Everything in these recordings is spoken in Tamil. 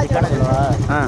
கணக்கு சொல்லவா ஆ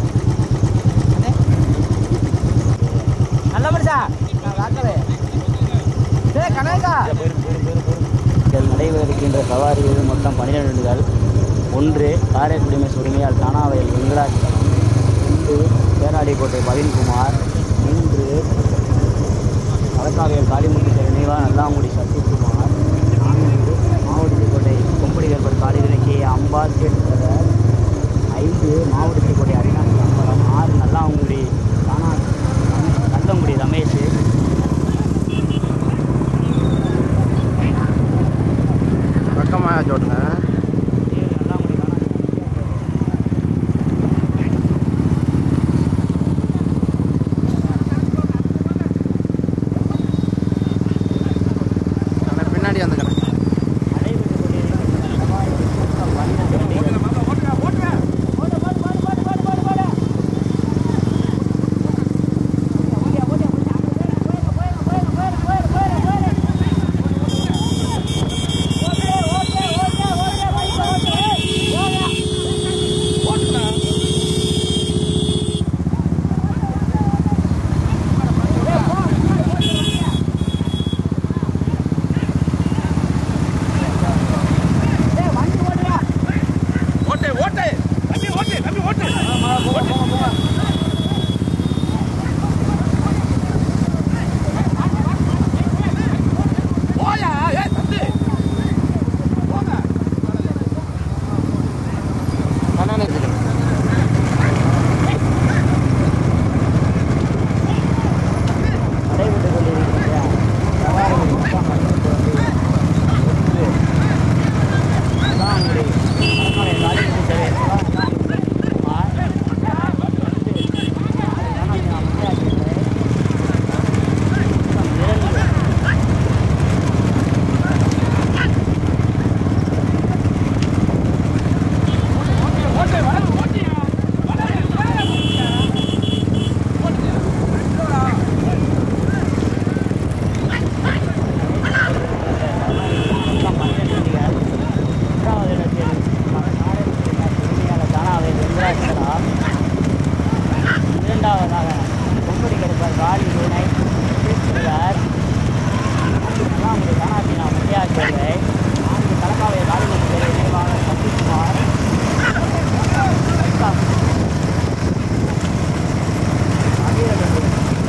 நல்ல மனுஷா நான் வாக்கவே சரி கணக்கா நடைபெற இருக்கின்ற சவாரிகள் மொத்தம் பன்னிரெண்டுகள் ஒன்று காரைக்குடி மெஸ் உரிமையால் தானாவயல் வெங்கடாச்சலம் ரெண்டு பேராடிக்கோட்டை பவின்குமார் மூன்று வழக்காவியல் காளிமுத்து நினைவா நல்லாங்குடி சசிகுமார் நான்கு மாவட்டத்துக்கோட்டை கொம்படிகர்பர் காளிதனை கே அம்பாள் கேட்டுத்தவர் ஐந்து மாவட்டத்துக்கோட்டை அரிநாசி அம்பலம் ஆறு நல்லாங்குடி தானா கந்தங்குடி ரமேஷ் பக்கமாக சொல்லுங்க ஏழு நல்லாங்குடி தானா நான் பின்னாடி வந்துக்கிறேன் நடைபெற்றுக் கொண்டிருக்கின்ற சவாரிகள் மொத்தம் பன்னிரண்டு வண்டிகள். ஓட்டு ஓட்டு தம்பி ஓட்டு தம்பி ஓட்டு போயா ஏ தம்பி போங்க கண்ணாடி எடுத்துக்கிறேன் நடைபெற்றுக் கொண்டிருக்கின்ற சவாரிகள் மொத்தம் பன்னிரண்டு வண்டிகள். ஒன்று நல்லாங்குடி அரண்மனை காளிமுத்து தேவர் நல்லாங்குடி குமார். ரெண்டு நானாஜி முத்தையாச்சி மொத்தம் இரண்டு ஓட்டு வளர்ந்து ஓட்டியா வளர்ந்து மொத்தம் பன்னிரண்டு வண்டிகள். மூன்றாவது இடத்தில் காரைக்குடி உரிமையாளர் தானாவை வெங்கடாச்சலா இரண்டாவதாக கொம்படி கருப்பர் காளி வீணை சுரேஷ்குமார் நான்கு தானாசினா முத்தையாச்சேவை நான்கு தலைமாவை காளிமுத்து நினைவாக சசிகுமார் ஐந்தாம் அகிரகண்டி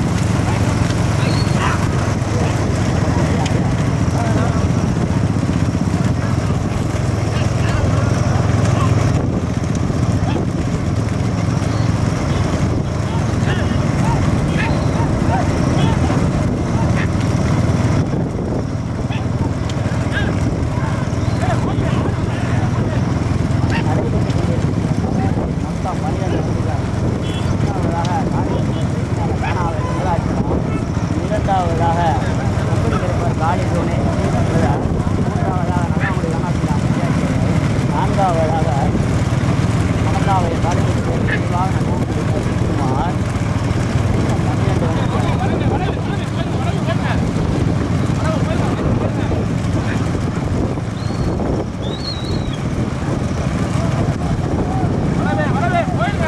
மொத்தம் பன்னிரண்டு வண்டிகள் முதலாவதாக காளிமுத்து தானாவை வெங்கடாச்சலம் இரண்டாவதாக கொம்படி கருப்பர் காளி வீணை மூன்றாவதாக நல்லாங்குடி கண்ணாசினா முத்தையாச்சேவை நான்காவதாக மணக்காவை காளிமுத்து நினைவாக நல்லாங்குடி சசிகுமார் மொத்தம் பன்னிரண்டு வண்டிகள் வரவே வரவே போயிடுங்க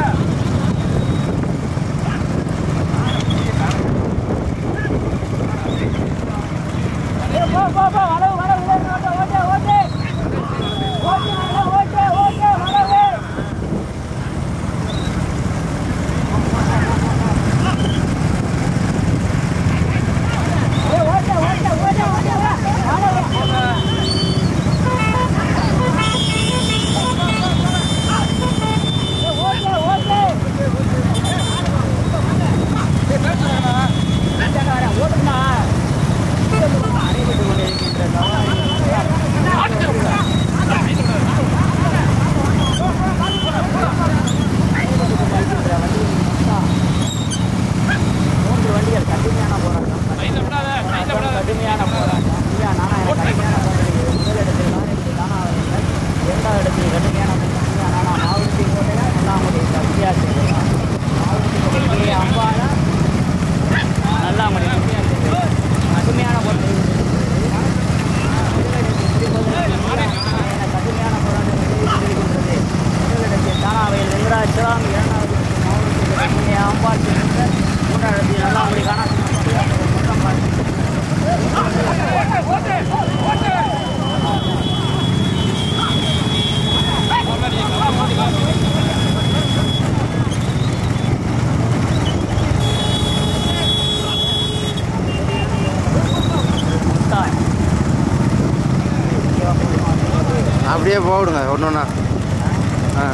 அப்படியே போடுங்க ஒன்று ஒன்றா ஆ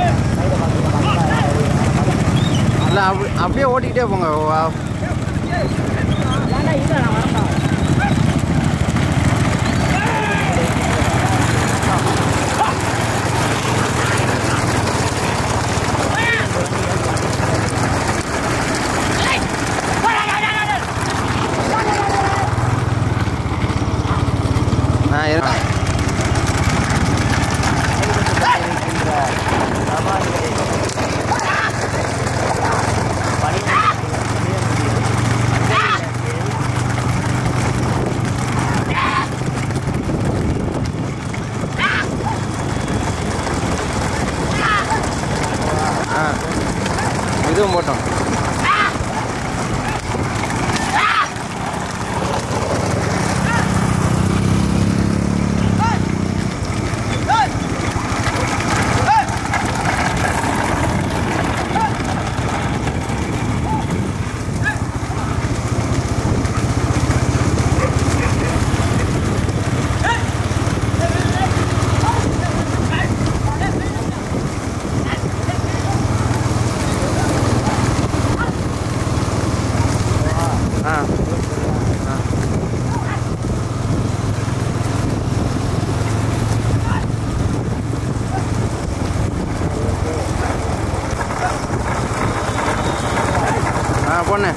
இல்லை அப்படி அப்படியே ஓட்டிக்கிட்டே போங்க வா- ஆ இரு ஆ இதுவும் போட்டோம் ஆ ஆ ஆ பொண்ணு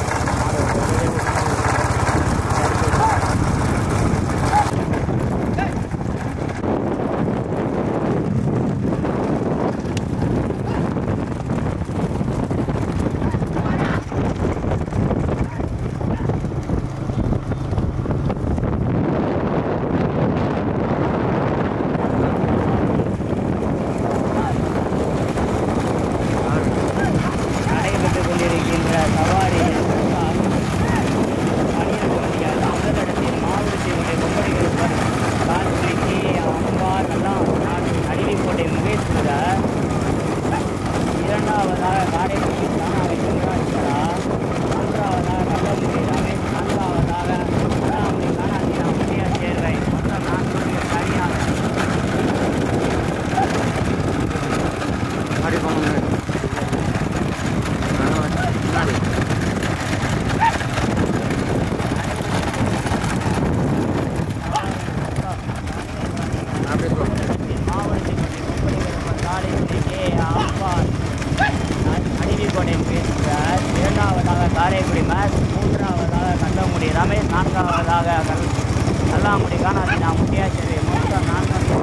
நடைபெற்றுக் கொண்டிருக்கின்ற சவாரி முதலிடத்தில் மாவட்டத்தினுடைய கொம்படிகள் கால்குலிக்கு அம்பார் எல்லாம் நடுவிக்கோட்டை முகேஸ்வரர் இரண்டாவதாக காரைக்குடி தானாவை சந்திராட்சரா மூன்றாவதாக கள்ளக்குடி ரமேஷ் நான்காவதாக அண்ணாமலை காணாதினா முனியா சேர்வை மொத்தம் நான்கு பேர் தனியாக அப்படி போங்க முன்னாடி. ஆ, முன்னாடி அப்படியே போங்க இரண்டாவதாக காரைக்குடி மேஸ் மூன்றாவதாக கண்டங்குடி ரமேஷ் நான்காவதாக கல் கல்லாங்குடி காணாதினா முட்டியாச்சேரி மொத்தம் நான்காவது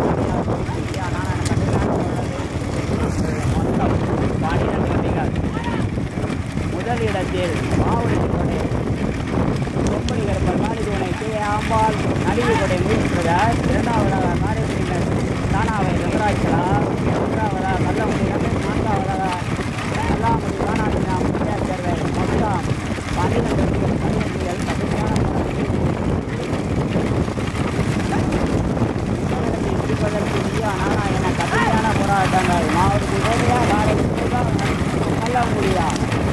மொத்தம் பன்னிரண்டு வண்டிகள் முதலிடத்தில் மாவட்டத்தினுடைய கொம்பனி கருப்பர் காளிதுவனை கே ஆம்பாள் நடிவுகொடை முயற்சிகள் இரண்டாவதாக காரைக்குடியினர் தானாவை வெங்கராட்சலா மூன்றாவதாக கள்ளமுடி ரமேஷ் நான்காவதாக கல்லாமுடி காணாதினா முத்தியாச்சர்கள் மொத்தம் பன்னிரண்டு வண்டிகள் பன்னிரண்டுகள் கடுமையான தமிழகத்தை பிடிப்பதற்கு இந்தியா நாராயண கடுமையான போராட்டங்கள் மாவட்டத்தில் கோவையா காரைக்குடி கள்ளமுடியா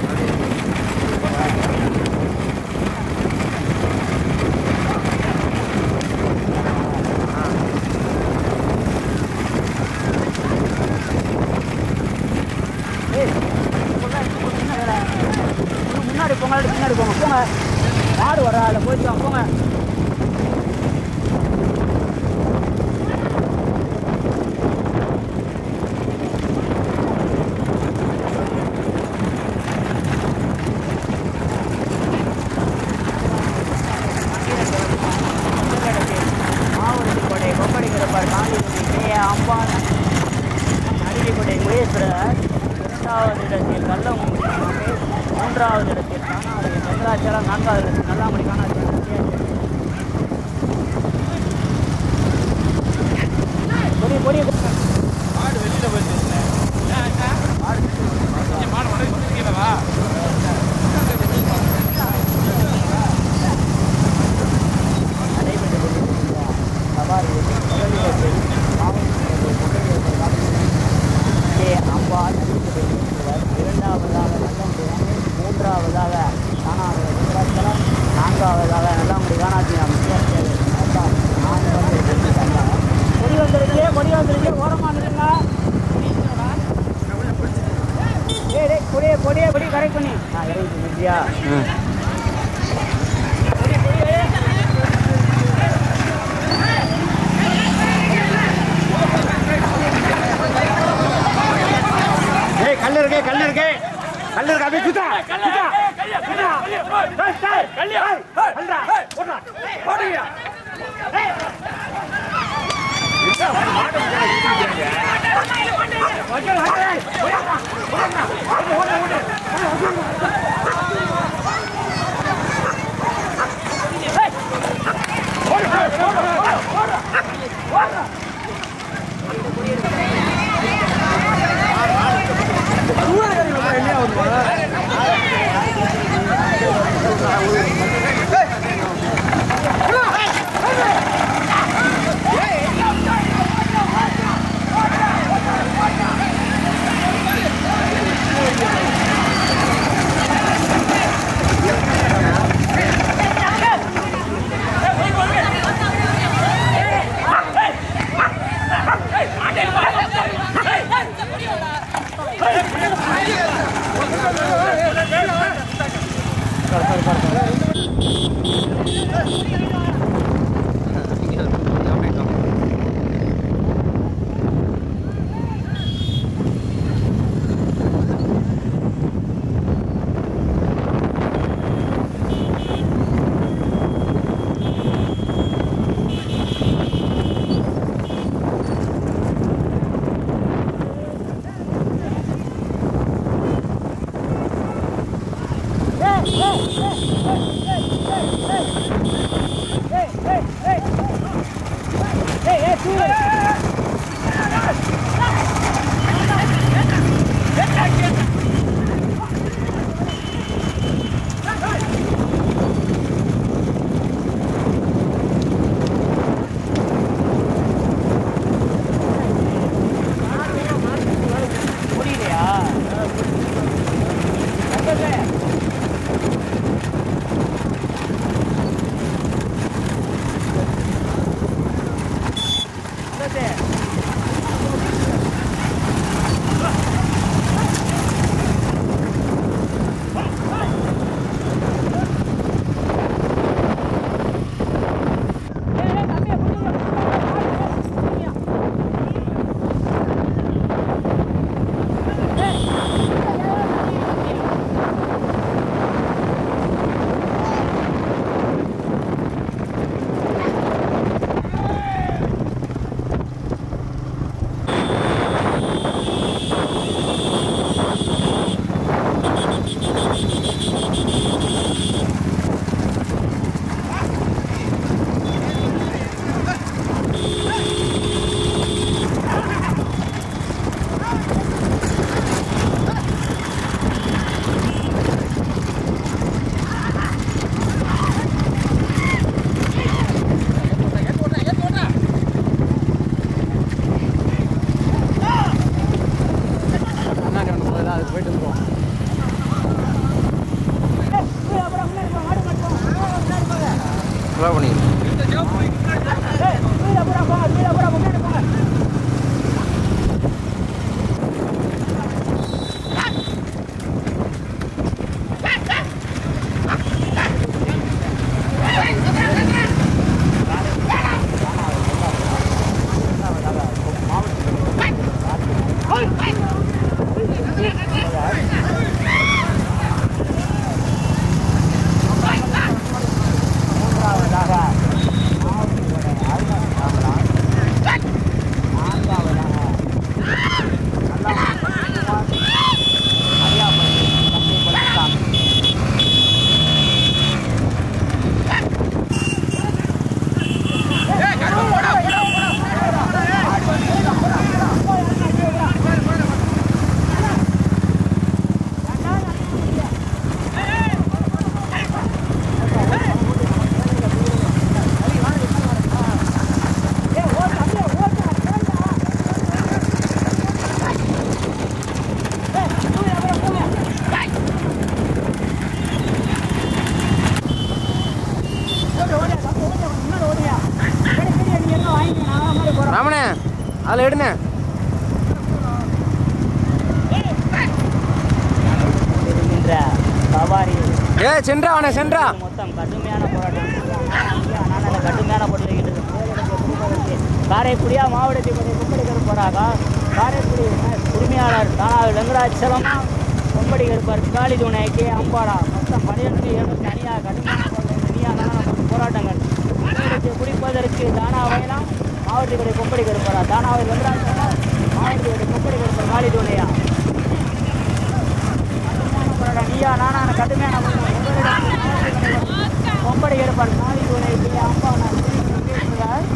ஏய், சொல்றா, இப்போ என்ன வேலை? முன்னாடி போங்க இல்லாட்டி பின்னாடி போங்க போங்க மாடு வர அதில் போயிட்டு வாங்க, போங்க மாவட்டத்திற்குடைய கொப்படி கிடப்பார் காந்திபதி கே அம்பான் நடிகைக்குடைய முயேஸ்வரர் இரண்டாவது இடத்தில் கள்ளமுடி ரமேஷ் மூன்றாவது இடத்தில் காணாது சந்திராச்சலம் நான்காவது இடத்தில் நல்லாமுடி காணாது பொடி பொடி மாடு வெளியில போயிட்டு மாடு உடனே கொடுத்துருக்கீங்களா நடைபெற்று கொண்டிருக்கின்ற சவாரி முதலிடத்தில் மாவட்டத்தில் கே அம்பாள் நடிகர் இரண்டாவதாக நல்லமுடி ரமேஷ் மூன்றாவதாக தானாவது சுந்தராச்சலம் நான்காவதாக நல்லமுடி காணாட்சி நாம் கொடி வந்துருச்சு கொடி வந்துருச்சு கரெக்ட் பண்ணி ஆ இறங்கி முடியா ம் ஏய் கல்லு இருக்கு கல்லு இருக்கு கல்லு இருக்கு அப்படியே சுத்தா சுத்தா கல்லியா கல்றா ஓடுறா ஓடுங்க முடியலையா முன்னாடி ஒன்று போகுது அதுக்கு போயிட்டு வந்துருவோம் ஸ்லோ பண்ணிக்கிறேன் மூன்றாவதாக மாவட்டத்தோட அருணாச்சலம் நான்காவதாக நல்லாகுமார் அரியாபதி தம்பி பழனிசாமி ராமனே அதில் எடுண்ணே இருக்கின்ற ஏ சென்றா அவனை சென்றா மொத்தம் கடுமையான போராட்டம் ஆனால் அந்த கடுமையான போராட்டம் காரைக்குடியா மாவட்டத்தை கொஞ்சம் கும்படிகர் போறாங்க காரைக்குடி உரிமையாளர் தானா வெங்கடாச்சலம் கும்படி கருப்பர் காளி துணை கே அம்பாடா மொத்தம் பன்னிரெண்டு ஏழு தனியாக கடுமையான போராட்டம் தனியாக போராட்டங்கள் மாவட்டத்தை குடிப்பதற்கு தானா வயலாம் மாவட்டத்துடைய கும்படி கருப்பரா தானாவை வெங்கடாச்சலம் மாவட்டத்துடைய கும்படி கருப்பர் காளி துணையா போராட்டம் நீயா நானா கடுமையான போராட்டம். உங்களிடம் கொம்படி எடுப்பார் காளி துணை கே அம்பாடா பேசுகிறார்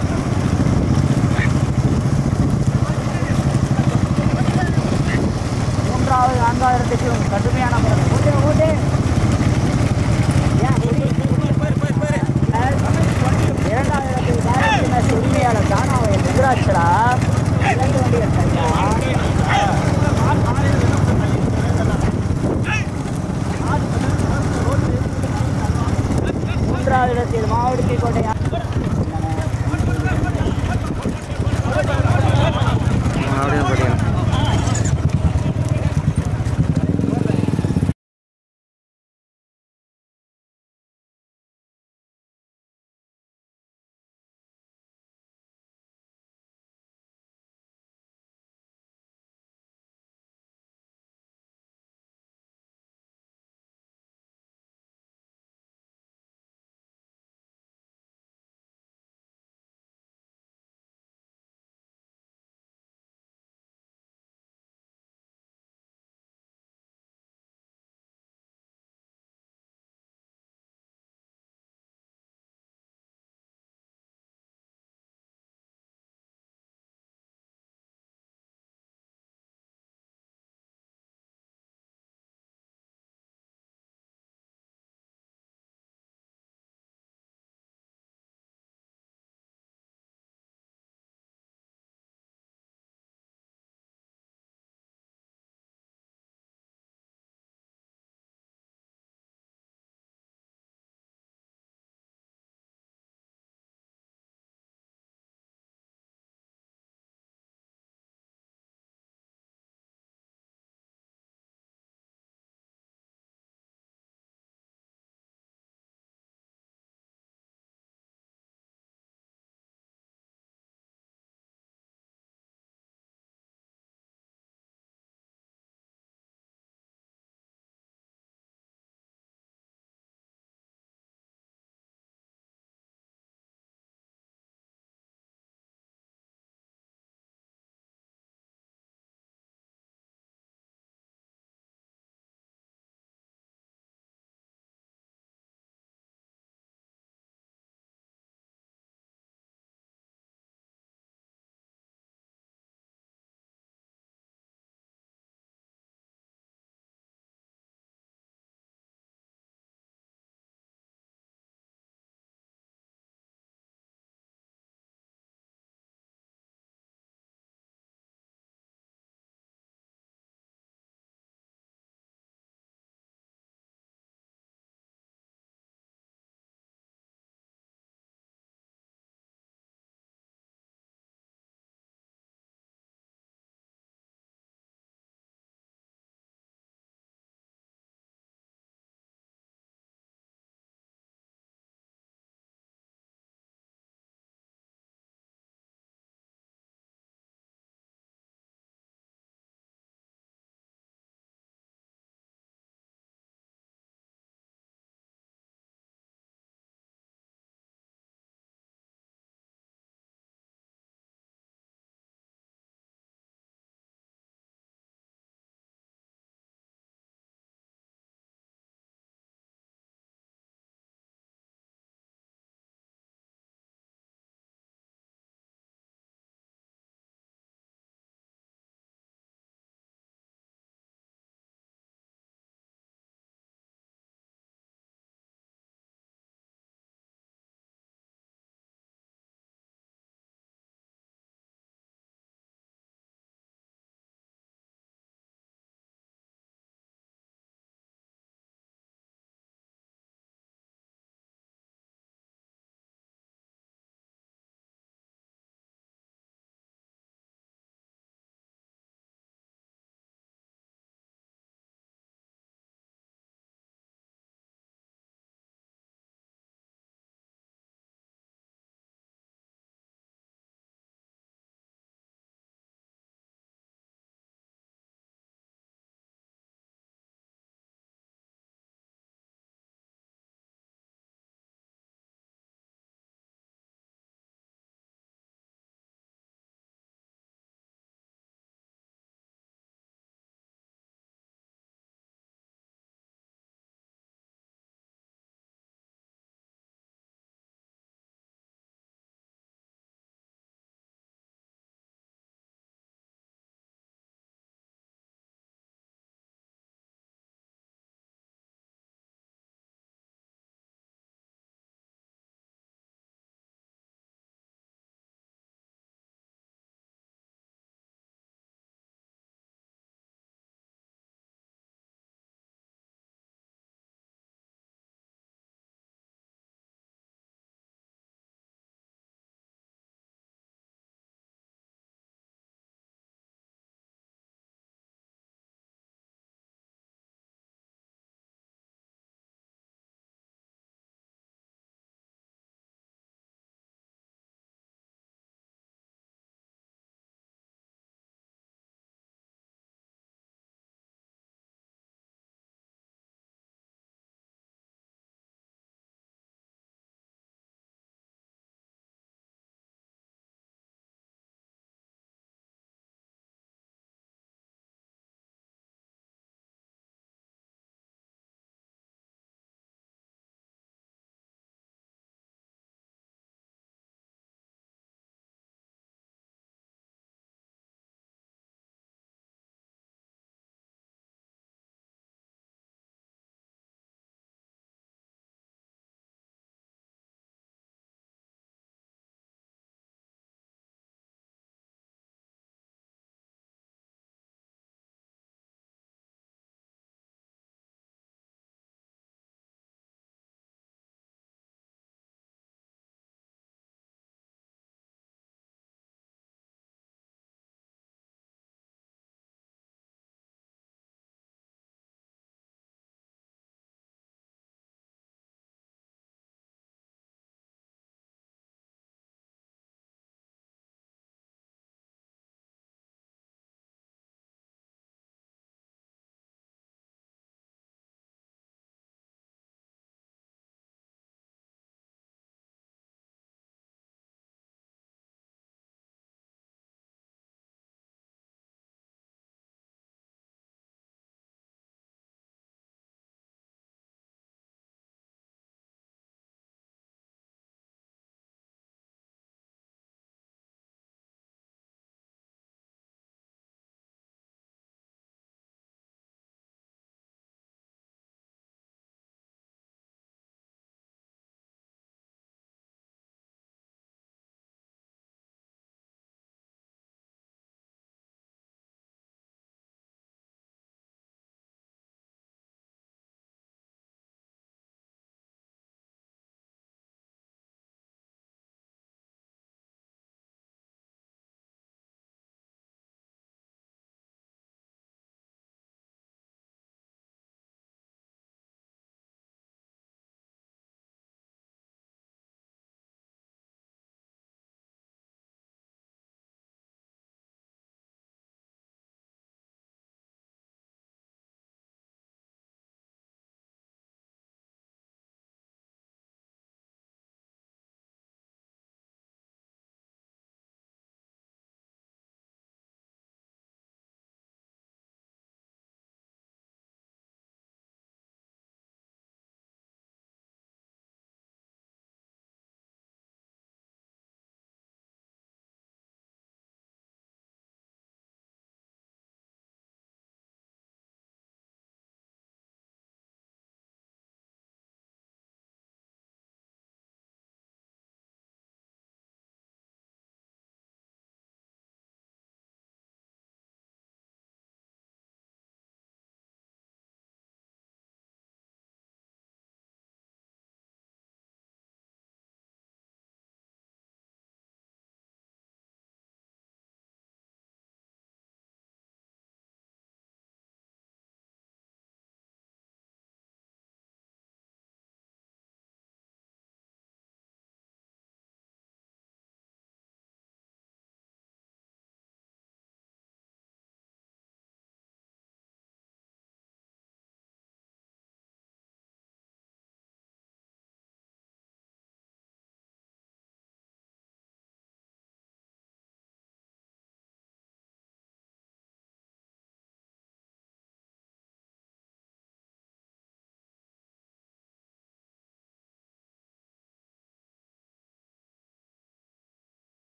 மூன்றாவது நான்காயிரத்துக்கு கடுமையான போராட்டம். ஓட்டு, ஓட்டு. ஏன், ஓட்டு. இரண்டாயிரத்து காரைக்குடி உரிமையாளர் தானாவை வெங்கடாச்சலா இரண்டு வண்டிகள் சரியா